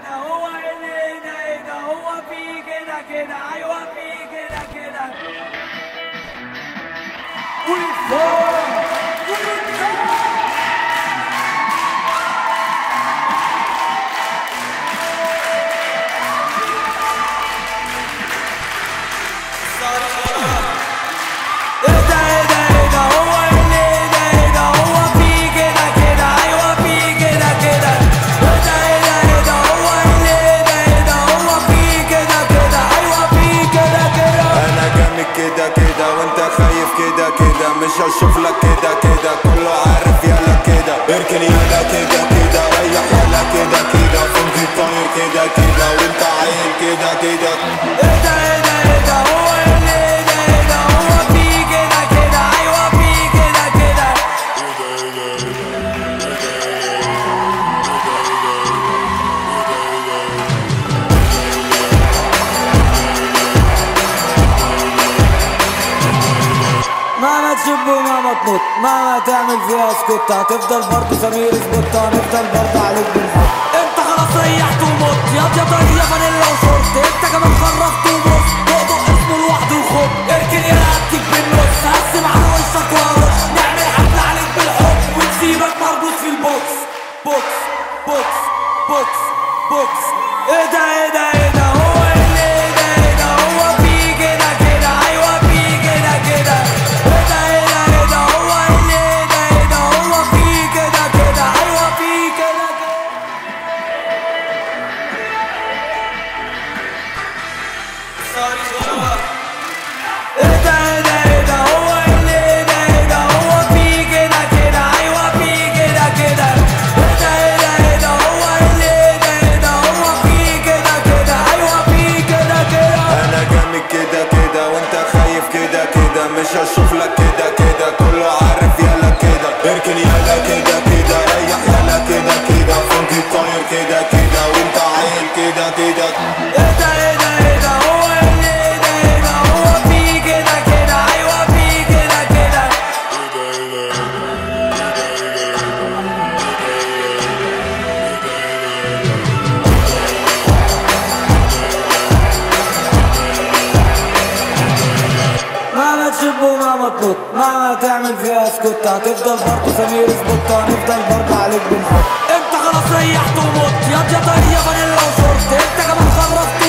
ده هو اللي ده ده هو في كده كده ايوه في كده كده والفوق والفوق ايه ده ايه ده ايه ده هو اللي ده ايه ده هو في كده كده ايوه في كده كده ايه ده ايه ده ايه ده هو اللي ده ايه ده هو في كده كده ايوه في كده كده انا جامد كده كده وانت خايف كده كده مش هشوف لك كده كده كله عارف يلا كده اركن يلا كده كده ريح يلا كده كده فنجي طاير كده كده وانت عايل كده كده ايه ده ايه ده ايه ده هو اللي ده ايه ده هو في كده كده ايوه في كده كده مهما تشب ومهما تنط مهما تعمل فيها اسكت هتفضل برضه سمير اسكت هنفضل برضه عليك بالحب انت خلاص ريحت ومت يا يا طري يا فانيلا وشورت انت كمان خرفت وبص تقطق اسمه لوحده وخد اركن يا رقبتك بالنص هقسم على وشك وهرش نعمل حفلة عليك بالحب ونسيبك مربوط في البوكس بوكس بوكس بوكس بوكس ايه ده ايه ده ايه ده هو اللي ايه ده ايه ده هو في كده كده ايوه في كده كده ايه ده ايه ده ايه ده هو اللي ايه ده ايه ده هو في كده كده ايوه في كده كده ايه ده ايه ده ايه ده هو اللي ايه ده ايه ده هو في كده كده ايوه في كده كده ايه ده ايه ده ايه ده هو اللي ايه ده ايه ده هو في كده كده ايوه في كده كده انا جامد كده كده وانت خايف كده كده مش هشوف لك كده كده كله عارف يلا كده اركن يلا كده كده ريح يلا كده كده فنجي طاير كده كده وانت عايل كده كده ايه ده ايه ده ايه ده هو اللي ايه ده ايه ده هو في كده كده ايوه في كده كده مهما تشب ومهما تنط مهما تعمل فيها اسكت هتفضل برضه سمير اسكت هنفضل برضه عليك بالحب انت خلاص ريحت ومت يا يا طري يا فانيلا وشورت انت كمان خرفت